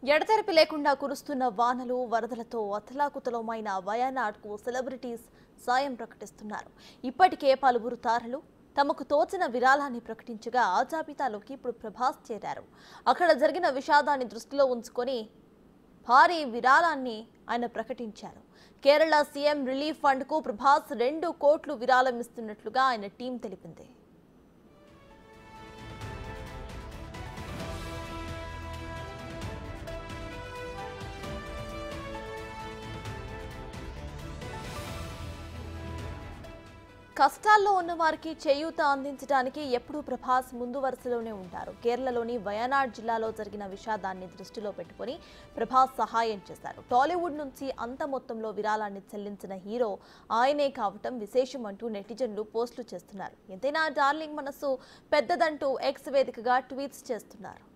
ఎడతెరిపి లేకుండా కురుస్తున్న వానలు వరదలతో అతలాకుతలమైన వయనాడ్కు సెలబ్రిటీస్ సాయం ప్రకటిస్తున్నారు ఇప్పటికే పలువురు తారలు తమకు తోచిన విరాళాన్ని ప్రకటించగా ఆ జాబితాలోకి ఇప్పుడు ప్రభాస్ చేరారు అక్కడ జరిగిన విషాదాన్ని దృష్టిలో ఉంచుకొని భారీ విరాళాన్ని ఆయన ప్రకటించారు కేరళ సీఎం రిలీఫ్ ఫండ్కు ప్రభాస్ రెండు కోట్లు విరాళం ఇస్తున్నట్లుగా ఆయన టీం తెలిపింది కష్టాల్లో ఉన్న వారికి చేయూత అందించడానికి ఎప్పుడూ ప్రభాస్ ముందు వరుసలోనే ఉంటారు కేరళలోని వయనాడ్ జిల్లాలో జరిగిన విషాదాన్ని దృష్టిలో పెట్టుకుని ప్రభాస్ సహాయం చేశారు టాలీవుడ్ నుంచి అంత మొత్తంలో విరాళాన్ని చెల్లించిన హీరో ఆయనే కావటం విశేషం అంటూ నెటిజన్లు పోస్టులు చేస్తున్నారు ఎంతైనా డార్లింగ్ మనసు పెద్దదంటూ ఎక్స్ వేదికగా ట్వీట్స్ చేస్తున్నారు